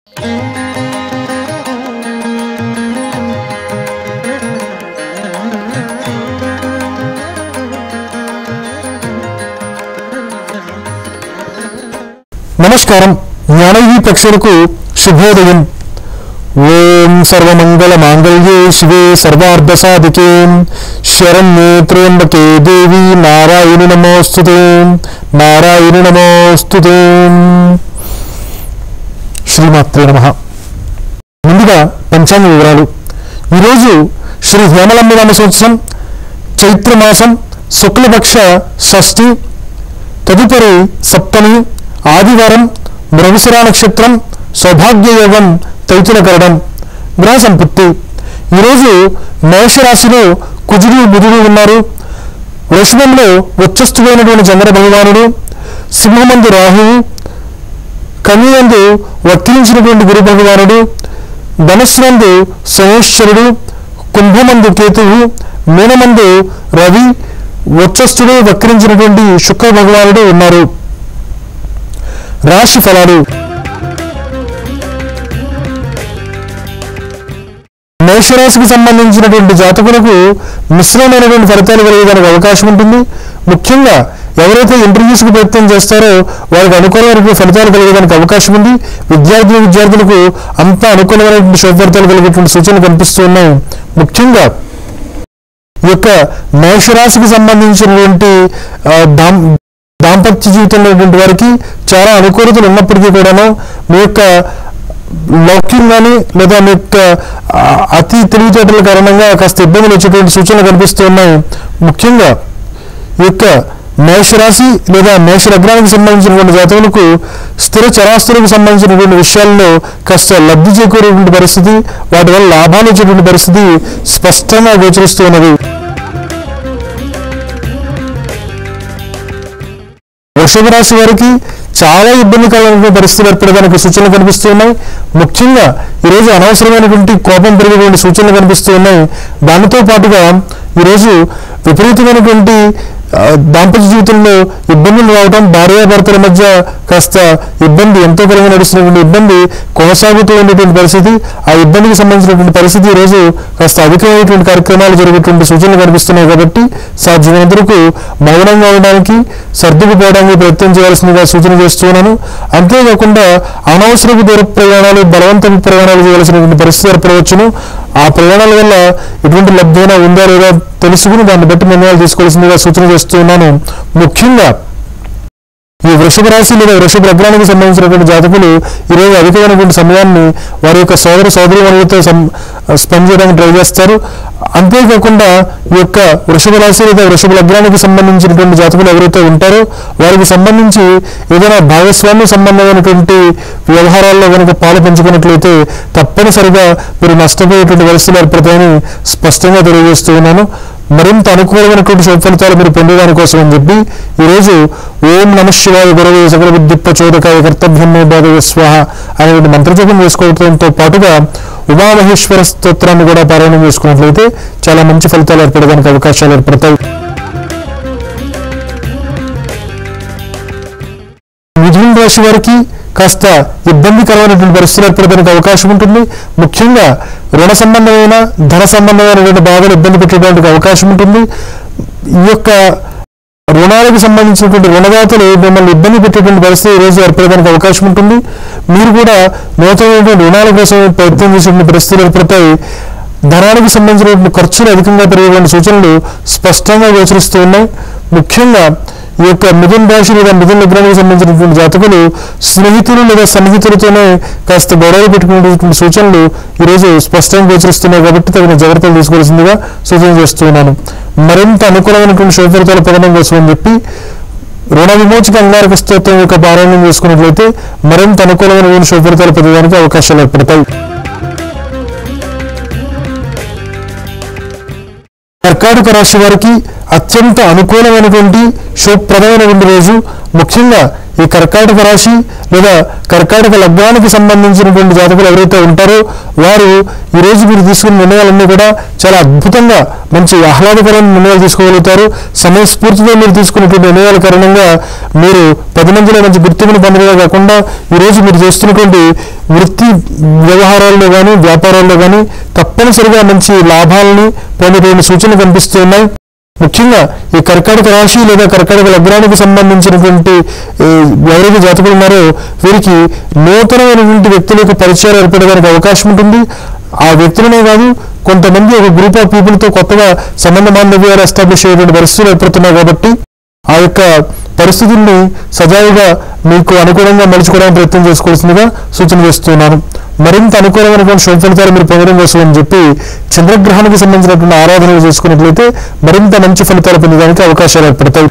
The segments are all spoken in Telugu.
నమస్కారం జ్ఞానవీ ప్రేక్షకులకు శుభోదయం ఓం సర్వమంగళ మాంగళ్యే శివే సర్వార్థ సాధికే శరణ్యే త్ర్యంబకే దేవి నారాయణి నమోస్తుతే నారాయణి నమోస్తుతే శ్రీమాత్రే నమ ముందుగా పంచాంగ వివరాలు ఈరోజు శ్రీ హేమలంబ నామ సంవత్సరం చైత్రమాసం శుక్లపక్ష షష్ఠి తదుపరి సప్తమి ఆదివారం మృగశిర నక్షత్రం సౌభాగ్యయోగం తైతుల కరడం గ్రహ సంపత్తి ఈరోజు మేషరాశిలో కుజుడు బుధుడు ఉన్నారు వృషభంలో ఉచ్చస్థుడైనటువంటి చంద్ర భగవానుడు సింహమందు రాహువు కన్యందు వర్తించినటువంటి గురు భగవానుడు ధనుస్సునందు శనేశ్వరుడు కుంభమందు కేతువు మీనమందు రవి ఉచ్చస్థుడు వక్రించినటువంటి శుక్ర భగవానుడు ఉన్నారు రాశి ఫలాలు మేషరాశికి సంబంధించినటువంటి జాతకులకు మిశ్రమైనటువంటి ఫలితాలు కలిగేదానికి అవకాశం ఉంటుంది ముఖ్యంగా ఎవరైతే ఇంటర్వ్యూస్కి ప్రయత్నం చేస్తారో వారికి అనుకూలమైనటువంటి ఫలితాలు కలిగేదానికి అవకాశం ఉంది విద్యార్థులు విద్యార్థులకు అంత అనుకూలమైనటువంటి శుభ ఫలితాలు కలిగేటువంటి సూచనలు కనిపిస్తూ ఉన్నాయి ముఖ్యంగా ఈ యొక్క మేషరాశికి సంబంధించినటువంటి ఆ, దాం దాంపత్య జీవితంలో ఉన్నటువంటి వారికి చాలా అనుకూలతలు ఉన్నప్పటికీ కూడాను మీ యొక్క లౌక్యం కానీ లేదా మీ యొక్క ఆ, అతి తెలివితేటల కారణంగా కాస్త ఇబ్బందులు వచ్చేటువంటి సూచనలు కనిపిస్తూ ఉన్నాయి ముఖ్యంగా ఈ యొక్క మేషరాశి లేదా మేష లగ్నానికి సంబంధించినటువంటి జాతకులకు స్థిర చరాస్తులకు సంబంధించినటువంటి విషయాల్లో కాస్త లబ్ధి చేకూరేటువంటి పరిస్థితి వాటి వల్ల లాభాలు వచ్చేటువంటి పరిస్థితి స్పష్టంగా గోచరిస్తూ ఉన్నది వృషభ రాశి వారికి చాలా ఇబ్బందికరమైన పరిస్థితులు ఏర్పడడానికి సూచనలు కనిపిస్తూ ఉన్నాయి ముఖ్యంగా ఈరోజు అనవసరమైనటువంటి కోపం పెరిగేటువంటి సూచనలు కనిపిస్తూ ఉన్నాయి దానితో పాటుగా ఈరోజు విపరీతమైనటువంటి ఆ, దాంపత్య జీవితంలో ఇబ్బందులు రావడం భార్యాభర్తల మధ్య కాస్త ఇబ్బంది ఎంతో పరంగా నడుస్తున్నటువంటి ఇబ్బంది కొనసాగుతూ ఉండేటువంటి పరిస్థితి ఆ ఇబ్బందికి సంబంధించినటువంటి పరిస్థితి ఈరోజు కాస్త అధికమైనటువంటి కార్యక్రమాలు జరిగేటువంటి సూచనలు కనిపిస్తున్నాయి కాబట్టి సాధ్యమైనంతవరకు మౌనంగా ఉండడానికి సర్దుకుపోవడానికి ప్రయత్నం చేయాల్సిందిగా సూచన చేస్తున్నాను అంతేకాకుండా అనవసరపు దూర ప్రయాణాలు బలవంతపు ప్రయాణాలు చేయాల్సినటువంటి పరిస్థితి ఏర్పడవచ్చును ఆ ప్రయాణాల వల్ల ఎటువంటి లబ్ధైనా ఉందా లేదా తెలుసుకుని దాన్ని బట్టి నిర్ణయాలు తీసుకోవాల్సిందిగా సూచన చేస్తున్నాను ముఖ్యంగా ఈ వృషభ రాశి లేదా వృషభ లగ్నానికి సంబంధించినటువంటి జాతకులు ఈరోజు అధికమైనటువంటి సమయాన్ని వారి యొక్క సోదర సోదరి వనులతో స్పెండ్ చేయడానికి ట్రై చేస్తారు అంతేకాకుండా ఈ యొక్క వృషభ రాశి లేదా వృషభ లగ్నానికి సంబంధించినటువంటి జాతకులు ఎవరైతే ఉంటారో వారికి సంబంధించి ఏదైనా భాగస్వామ్య సంబంధమైనటువంటి వ్యవహారాల్లో కనుక పాలు పంచుకున్నట్లయితే తప్పనిసరిగా మీరు నష్టపోయేటువంటి పరిస్థితులు ఏర్పడతాయని స్పష్టంగా తెలియజేస్తూ ఉన్నాను మరింత అనుకూలమైనటువంటి శుభ ఫలితాలు మీరు పొందడానికి కోసం అని చెప్పి ఈరోజు ఓం నమ శివాయ గురవే సకల బుద్ధి ప్రచోదకాయ కర్తవ్యమే భాగవే స్వాహ అనేటువంటి మంత్రజపం చేసుకోవడంతో పాటుగా ఉమామహేశ్వర స్తోత్రాన్ని కూడా పారాయణం చేసుకున్నట్లయితే చాలా మంచి ఫలితాలు ఏర్పడడానికి అవకాశాలు ఏర్పడతాయి మిథున రాశి వారికి కాస్త ఇబ్బందికరమైనటువంటి పరిస్థితులు ఏర్పడడానికి అవకాశం ఉంటుంది ముఖ్యంగా రుణ సంబంధమైన ధన సంబంధమైనటువంటి బాధలు ఇబ్బంది పెట్టడానికి అవకాశం ఉంటుంది ఈ యొక్క రుణాలకు సంబంధించినటువంటి రుణదాతలు మిమ్మల్ని ఇబ్బంది పెట్టేటువంటి పరిస్థితి ఈ రోజు ఏర్పడడానికి అవకాశం ఉంటుంది మీరు కూడా నూతనమైనటువంటి రుణాల కోసం ప్రయత్నం చేసేటువంటి పరిస్థితులు ఏర్పడతాయి ధనానికి సంబంధించినటువంటి ఖర్చులు అధికంగా పెరిగేటువంటి సూచనలు స్పష్టంగా గోచరిస్తూ ఉన్నాయి ముఖ్యంగా ఈ యొక్క మిథున రాశి లేదా మిథున లగ్నానికి సంబంధించినటువంటి జాతకులు స్నేహితులు లేదా సన్నిహితులతోనే కాస్త గొడవలు పెట్టుకునేటువంటి సూచనలు ఈరోజు స్పష్టంగా గోచరిస్తున్నాయి కాబట్టి తగిన జాగ్రత్తలు తీసుకోవాల్సిందిగా సూచన చేస్తున్నాను మరింత అనుకూలమైనటువంటి శుభఫలితాలు పొందడం కోసం అని చెప్పి రుణ విమోచక అంగారక స్తోత్రం యొక్క పారాయణం చేసుకున్నట్లయితే మరింత అనుకూలమైనటువంటి శుభఫలితాలు పొందడానికి అవకాశాలు ఏర్పడతాయి కర్కాటక రాశి వారికి అత్యంత అనుకూలమైనటువంటి శుభప్రదమైనటువంటి రోజు ముఖ్యంగా ఈ కర్కాటక రాశి లేదా కర్కాటక లగ్నానికి సంబంధించినటువంటి జాతకులు ఎవరైతే ఉంటారో వారు ఈ రోజు మీరు తీసుకున్న నిర్ణయాలన్నీ కూడా చాలా అద్భుతంగా మంచి ఆహ్లాదకరమైన నిర్ణయాలు తీసుకోగలుగుతారు సమయస్ఫూర్తితో మీరు తీసుకున్నటువంటి నిర్ణయాల కారణంగా మీరు పది మందిలో మంచి గుర్తింపును పొందడమే కాకుండా ఈ రోజు మీరు చేస్తున్నటువంటి వృత్తి వ్యవహారాల్లో కానీ వ్యాపారాల్లో కానీ తప్పనిసరిగా మంచి లాభాలని పొందేటువంటి సూచనలు కనిపిస్తూ ఉన్నాయి ముఖ్యంగా ఈ కర్కాటక రాశి లేదా కర్కాటక లగ్నానికి సంబంధించినటువంటి ఈ, ఎవరైతే జాతకులు ఉన్నారో వీరికి నూతనమైనటువంటి వ్యక్తులకు పరిచయాలు ఏర్పడడానికి అవకాశం ఉంటుంది ఆ వ్యక్తులనే కాదు కొంతమంది ఒక గ్రూప్ ఆఫ్ పీపుల్తో కొత్తగా సంబంధ బాంధవ్యాలు ఎస్టాబ్లిష్ అయ్యేటువంటి పరిస్థితులు ఏర్పడుతున్నాయి కాబట్టి ఆ యొక్క పరిస్థితుల్ని సజావుగా మీకు అనుకూలంగా మలుచుకోవడానికి ప్రయత్నం చేసుకోవాల్సిందిగా సూచన చేస్తున్నాను మరింత అనుకూలమైనటువంటి శుభ ఫలితాలు మీరు పొందడం కోసం అని చెప్పి చంద్రగ్రహానికి సంబంధించినటువంటి ఆరాధనలు చేసుకున్నట్లయితే మరింత మంచి ఫలితాలు పొందడానికి అవకాశాలు ఏర్పడతాయి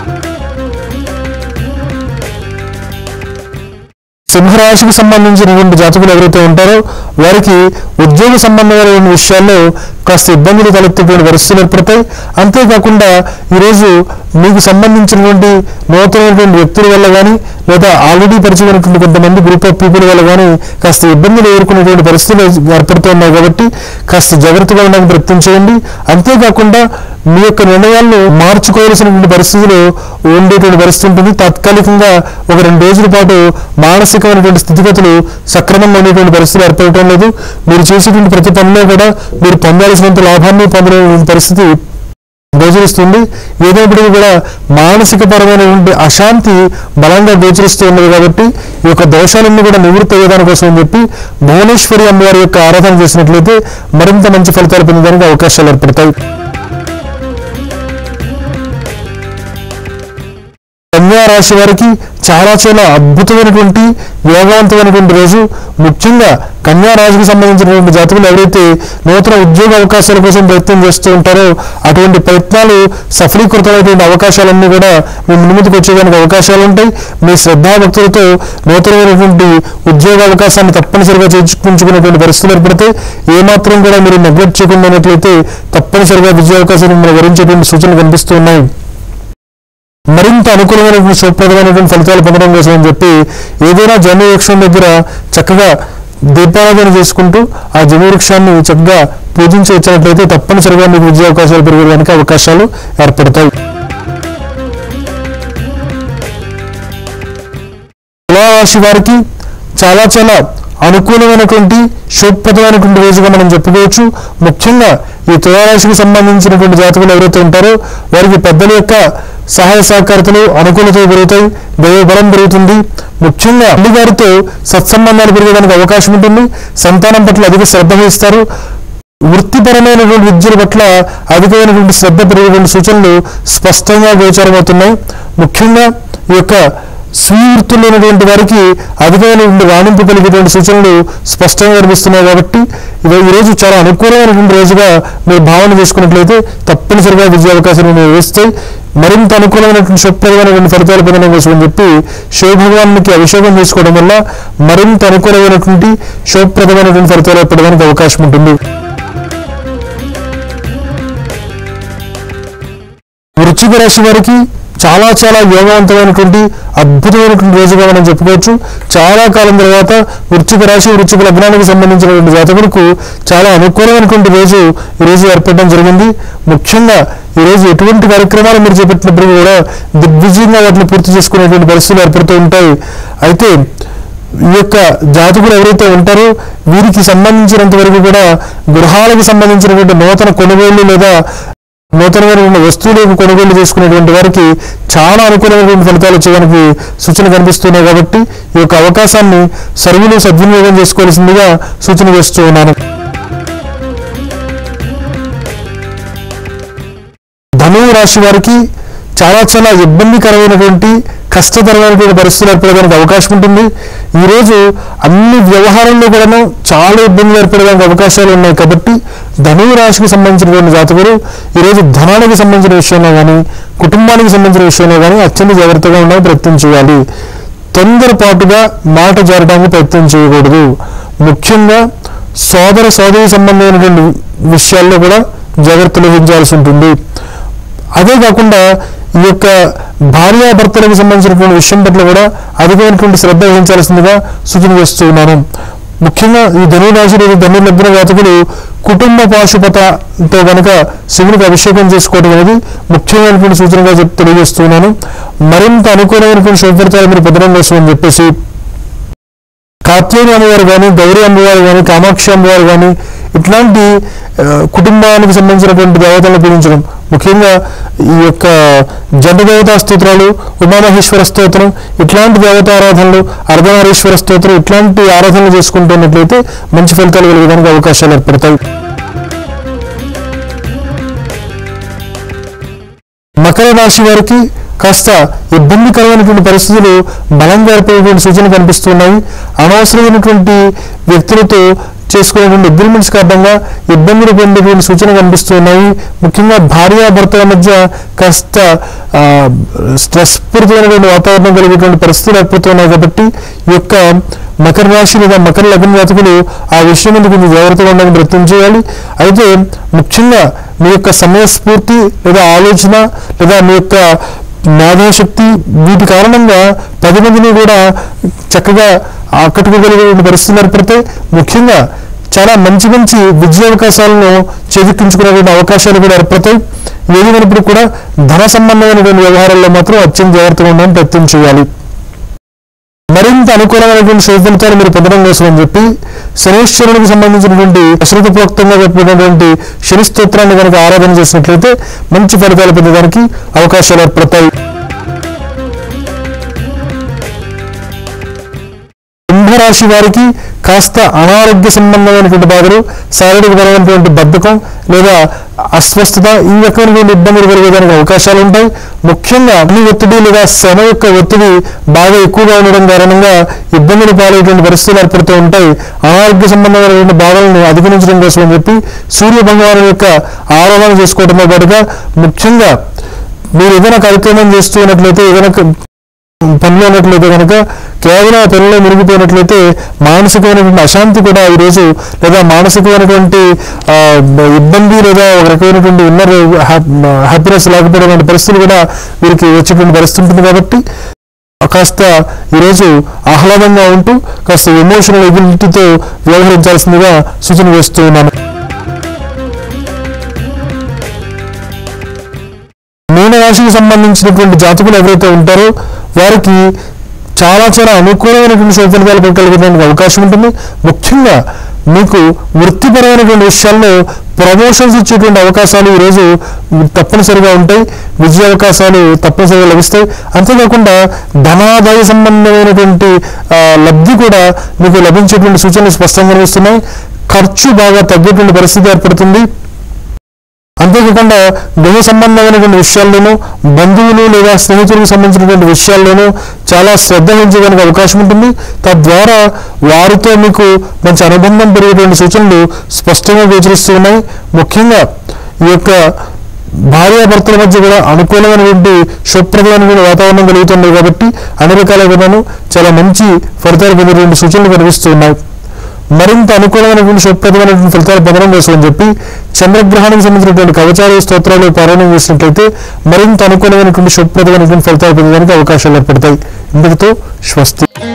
సింహరాశికి సంబంధించినటువంటి జాతకులు ఎవరైతే ఉంటారో వారికి ఉద్యోగ సంబంధమైన విషయాల్లో కాస్త ఇబ్బందులు తలెత్తేటువంటి పరిస్థితులు ఏర్పడతాయి అంతేకాకుండా ఈరోజు మీకు సంబంధించినటువంటి నూతనమైనటువంటి వ్యక్తుల వల్ల కానీ లేదా ఆల్రెడీ పరిచయమైనటువంటి కొంతమంది గ్రూప్ ఆఫ్ పీపుల్ వల్ల కానీ కాస్త ఇబ్బందులు ఎదుర్కొనేటువంటి పరిస్థితులు ఏర్పడుతున్నాయి కాబట్టి కాస్త జాగ్రత్తగా ఉండడానికి ప్రయత్నం చేయండి అంతేకాకుండా మీ యొక్క నిర్ణయాలను మార్చుకోవాల్సినటువంటి పరిస్థితులు ఉండేటువంటి పరిస్థితి ఉంటుంది తాత్కాలికంగా ఒక రెండు రోజుల పాటు మానసికమైనటువంటి స్థితిగతులు సక్రమంగా ఉండేటువంటి పరిస్థితులు ఏర్పడటం లేదు మీరు చేసేటువంటి ప్రతి పనిలో కూడా మీరు పొందాల్సినంత లాభాన్ని పొందలేని పరిస్థితి గోచరిస్తుంది ఏదైనప్పటికీ కూడా మానసిక పరమైనటువంటి అశాంతి బలంగా గోచరిస్తూ ఉన్నది కాబట్టి ఈ యొక్క దోషాలన్నీ కూడా నివృత్తి అయ్యేదాని కోసం అని చెప్పి భువనేశ్వరి అమ్మవారి యొక్క ఆరాధన చేసినట్లయితే మరింత మంచి ఫలితాలు పొందడానికి అవకాశాలు ఏర్పడతాయి కన్యా రాశి వారికి చాలా చాలా అద్భుతమైనటువంటి యోగవంతమైనటువంటి రోజు ముఖ్యంగా కన్యా రాశికి సంబంధించినటువంటి జాతకులు ఎవరైతే నూతన ఉద్యోగ అవకాశాల కోసం ప్రయత్నం చేస్తూ ఉంటారో అటువంటి ప్రయత్నాలు సఫలీకృతమైనటువంటి అవకాశాలన్నీ కూడా మీ ముందుకు వచ్చేదానికి అవకాశాలు ఉంటాయి మీ శ్రద్ధాభక్తులతో నూతనమైనటువంటి ఉద్యోగ అవకాశాన్ని తప్పనిసరిగా చేర్చుకుంచుకునేటువంటి పరిస్థితులు ఏర్పడితే ఏమాత్రం కూడా మీరు నెగ్లెక్ట్ చేయకుండా ఉన్నట్లయితే తప్పనిసరిగా విజయ అవకాశాలు మిమ్మల్ని వరించేటువంటి సూచనలు కనిపిస్తూ ఉన్నాయి మరింత అనుకూలమైనటువంటి శుభప్రదమైనటువంటి ఫలితాలు పొందడం కోసం అని చెప్పి ఏదైనా జమ్మి వృక్షం దగ్గర చక్కగా దీపారాధన చేసుకుంటూ ఆ జమ్మి వృక్షాన్ని చక్కగా పూజించి వచ్చినట్లయితే తప్పనిసరిగా మీకు విజయ అవకాశాలు పెరగడానికి అవకాశాలు ఏర్పడతాయి తులారాశి వారికి చాలా చాలా అనుకూలమైనటువంటి శుభప్రదమైనటువంటి రోజుగా మనం చెప్పుకోవచ్చు ముఖ్యంగా ఈ తులారాశికి సంబంధించినటువంటి జాతకులు ఎవరైతే ఉంటారో వారికి పెద్దల యొక్క సహాయ సహకారతలు అనుకూలత పెరుగుతాయి దైవ బలం పెరుగుతుంది ముఖ్యంగా తల్లి గారితో సత్సంబంధాలు పెరగడానికి అవకాశం ఉంటుంది సంతానం పట్ల అధిక శ్రద్ధ వహిస్తారు వృత్తిపరమైనటువంటి విద్యల పట్ల అధికమైనటువంటి శ్రద్ధ పెరిగేటువంటి సూచనలు స్పష్టంగా గోచరమవుతున్నాయి ముఖ్యంగా ఈ యొక్క స్వీయ వృత్తుల్లో ఉన్నటువంటి వారికి అధికమైనటువంటి రాణింపు కలిగేటువంటి సూచనలు స్పష్టంగా కనిపిస్తున్నాయి కాబట్టి ఇది ఈరోజు చాలా అనుకూలమైనటువంటి రోజుగా మీరు భావన చేసుకున్నట్లయితే తప్పనిసరిగా విజయ అవకాశాలు నిర్వహిస్తాయి మరింత అనుకూలమైనటువంటి శుభ్రమైనటువంటి ఫలితాలు పొందడం కోసం అని చెప్పి శివభగవానికి అభిషేకం చేసుకోవడం వల్ల మరింత అనుకూలమైనటువంటి శుభప్రదమైనటువంటి ఫలితాలు ఏర్పడడానికి అవకాశం ఉంటుంది వృశ్చిక రాశి వారికి చాలా చాలా యోగవంతమైనటువంటి అద్భుతమైనటువంటి రోజుగా మనం చెప్పుకోవచ్చు చాలా కాలం తర్వాత వృశ్చిక రాశి వృశ్చిక లగ్నానికి సంబంధించినటువంటి జాతకులకు చాలా అనుకూలమైనటువంటి రోజు ఈ రోజు ఏర్పడడం జరిగింది ముఖ్యంగా ఈ రోజు ఎటువంటి కార్యక్రమాలు మీరు చేపట్టినప్పుడు కూడా దిగ్విజయంగా వాటిని పూర్తి చేసుకునేటువంటి పరిస్థితులు ఏర్పడుతూ ఉంటాయి అయితే ఈ యొక్క జాతకులు ఎవరైతే ఉంటారో వీరికి సంబంధించినంత వరకు కూడా గృహాలకు సంబంధించినటువంటి నూతన కొనుగోళ్లు లేదా నూతనమైనటువంటి వస్తువులు కొనుగోలు చేసుకునేటువంటి వారికి చాలా అనుకూలమైనటువంటి ఫలితాలు వచ్చేదానికి సూచన కనిపిస్తున్నాయి కాబట్టి ఈ యొక్క అవకాశాన్ని సర్వులు సద్వినియోగం చేసుకోవాల్సిందిగా సూచన చేస్తూ ఉన్నాను ధనువు రాశి వారికి చాలా చాలా ఇబ్బందికరమైనటువంటి కష్టతరమైనటువంటి పరిస్థితులు ఏర్పడడానికి అవకాశం ఉంటుంది ఈరోజు అన్ని వ్యవహారాల్లో కూడాను చాలా ఇబ్బందులు ఏర్పడడానికి అవకాశాలు ఉన్నాయి కాబట్టి ధనువు రాశికి సంబంధించినటువంటి జాతకులు ఈరోజు ధనానికి సంబంధించిన విషయంలో కానీ కుటుంబానికి సంబంధించిన విషయంలో కానీ అత్యంత జాగ్రత్తగా ఉండడానికి ప్రయత్నం చేయాలి తొందరపాటుగా మాట జారడానికి ప్రయత్నం చేయకూడదు ముఖ్యంగా సోదర సోదరి సంబంధమైనటువంటి విషయాల్లో కూడా జాగ్రత్తలు వహించాల్సి ఉంటుంది అదే కాకుండా ఈ యొక్క భార్యాభర్తలకు సంబంధించినటువంటి విషయం పట్ల కూడా అధికమైనటువంటి శ్రద్ధ వహించాల్సిందిగా సూచన చేస్తూ ఉన్నాను ముఖ్యంగా ఈ ధనురాశి లేదా ధను లగ్న జాతకులు కుటుంబ పాశుపతతో కనుక శివునికి అభిషేకం చేసుకోవడం అనేది ముఖ్యమైనటువంటి సూచనగా చెప్ తెలియజేస్తున్నాను మరింత అనుకూలమైనటువంటి శుభఫలితాలు మీరు పొందడం కోసం అని చెప్పేసి కాత్యాయని అమ్మవారు కానీ గౌరీ అమ్మవారు కానీ కామాక్షి అమ్మవారు కానీ ఇట్లాంటి ఆ, కుటుంబానికి సంబంధించినటువంటి దేవతలను పూజించడం ముఖ్యంగా ఈ యొక్క జంట దేవతా స్తోత్రాలు ఉమామహేశ్వర స్తోత్రం ఇట్లాంటి దేవతారాధనలు అర్ధనారీశ్వర స్తోత్రం ఇట్లాంటి ఆరాధనలు చేసుకుంటున్నట్లయితే మంచి ఫలితాలు కలిగడానికి అవకాశాలు ఏర్పడతాయి మకర రాశి వారికి కాస్త ఇబ్బందికరమైనటువంటి పరిస్థితులు బలంగా ఏర్పడేటువంటి సూచనలు కనిపిస్తున్నాయి అనవసరమైనటువంటి వ్యక్తులతో చేసుకునేటువంటి అగ్రిమెంట్స్ కారణంగా ఇబ్బందులు పొందేటువంటి సూచనలు కనిపిస్తున్నాయి ముఖ్యంగా భార్యాభర్తల మధ్య కాస్త ఆ, స్ట్రెస్ పూరితమైనటువంటి వాతావరణం కలిగేటువంటి పరిస్థితులు ఏర్పడుతున్నాయి కాబట్టి ఈ యొక్క మకర రాశి లేదా మకర లగ్న జాతకులు ఆ విషయం మీద కొంచెం జాగ్రత్తగా ఉండడానికి ప్రయత్నం చేయాలి అయితే ముఖ్యంగా మీ యొక్క సమయస్ఫూర్తి లేదా ఆలోచన లేదా మీ యొక్క మేధాశక్తి వీటి కారణంగా పది మందిని కూడా చక్కగా ఆకట్టుకోగలిగే పరిస్థితులు ఏర్పడతాయి ముఖ్యంగా చాలా మంచి మంచి విద్యా అవకాశాలను చేజిక్కించుకునేటువంటి అవకాశాలు కూడా ఏర్పడతాయి ఏదైనప్పుడు కూడా ధన సంబంధమైనటువంటి వ్యవహారాల్లో మాత్రం అత్యంత జాగ్రత్తగా ఉండడానికి ప్రయత్నం చేయాలి మరింత అనుకూలమైనటువంటి శుభ ఫలితాలు మీరు పొందడం కోసం అని చెప్పి శనేశ్వరునికి సంబంధించినటువంటి అశ్రుతపూర్వకంగా చెప్పినటువంటి శని స్తోత్రాన్ని కనుక ఆరాధన చేసినట్లయితే మంచి ఫలితాలు పొందడానికి అవకాశాలు ఏర్పడతాయి కుంభరాశి వారికి కాస్త అనారోగ్య సంబంధమైనటువంటి బాధలు శారీరక పరమైనటువంటి బద్ధకం లేదా అస్వస్థత ఈ రకమైనటువంటి ఇబ్బందులు కలిగేదానికి అవకాశాలు ఉంటాయి ముఖ్యంగా అన్ని ఒత్తిడి లేదా శ్రమ యొక్క ఒత్తిడి బాగా ఎక్కువగా ఉండడం కారణంగా ఇబ్బందులు పాలయ్యేటువంటి పరిస్థితులు ఏర్పడుతూ ఉంటాయి అనారోగ్య సంబంధమైనటువంటి బాధలను అధిగమించడం కోసం అని చెప్పి సూర్య భగవాను యొక్క ఆరాధన చేసుకోవడంతో పాటుగా ముఖ్యంగా మీరు ఏదైనా కార్యక్రమం చేస్తున్నట్లయితే ఏదైనా పనిలో ఉన్నట్లయితే కనుక కేవలం ఆ పనిలో మునిగిపోయినట్లయితే మానసికమైనటువంటి అశాంతి కూడా ఈరోజు లేదా మానసికమైనటువంటి ఆ, ఇబ్బంది లేదా ఒక రకమైనటువంటి ఇన్నర్ హ్యాపీనెస్ లేకపోవడం పరిస్థితులు కూడా వీరికి వచ్చేటువంటి పరిస్థితి ఉంటుంది కాబట్టి కాస్త ఈరోజు ఆహ్లాదంగా ఉంటూ కాస్త ఎమోషనల్ ఎబిలిటీతో వ్యవహరించాల్సిందిగా సూచన చేస్తూ ఉన్నాను మీనరాశికి సంబంధించినటువంటి జాతకులు ఎవరైతే ఉంటారో వారికి చాలా చాలా అనుకూలమైనటువంటి సౌఫలితాలు కలిగడానికి అవకాశం ఉంటుంది ముఖ్యంగా మీకు వృత్తిపరమైనటువంటి విషయాల్లో ప్రమోషన్స్ ఇచ్చేటువంటి అవకాశాలు ఈరోజు తప్పనిసరిగా ఉంటాయి విజయ అవకాశాలు తప్పనిసరిగా లభిస్తాయి అంతేకాకుండా ధనాదాయ సంబంధమైనటువంటి ఆ, లబ్ధి కూడా మీకు లభించేటువంటి సూచనలు స్పష్టంగా కనిపిస్తున్నాయి ఖర్చు బాగా తగ్గేటువంటి పరిస్థితి ఏర్పడుతుంది అంతేకాకుండా గృహ సంబంధమైనటువంటి విషయాల్లోనూ బంధువులు లేదా స్నేహితులకు సంబంధించినటువంటి విషయాల్లోనూ చాలా శ్రద్ధ వహించడానికి అవకాశం ఉంటుంది తద్వారా వారితో మీకు మంచి అనుబంధం పెరిగేటువంటి సూచనలు స్పష్టంగా గోచరిస్తూ ఉన్నాయి ముఖ్యంగా ఈ యొక్క భార్యాభర్తల మధ్య కూడా అనుకూలమైనటువంటి శుభ్రమైనటువంటి వాతావరణం కలుగుతుంది కాబట్టి అన్ని రకాల విధానం చాలా మంచి ఫలితాలు పొందేటువంటి సూచనలు కనిపిస్తూ ఉన్నాయి మరింత అనుకూలమైనటువంటి శుభప్రదమైనటువంటి ఫలితాలు పొందడం కోసం అని చెప్పి చంద్రగ్రహానికి సంబంధించినటువంటి కవచాలు స్తోత్రాలు పారాయణం చేసినట్లయితే మరింత అనుకూలమైనటువంటి శుభప్రదమైనటువంటి ఫలితాలు పొందడానికి అవకాశాలు ఏర్పడతాయి ఇందుకు స్వస్తి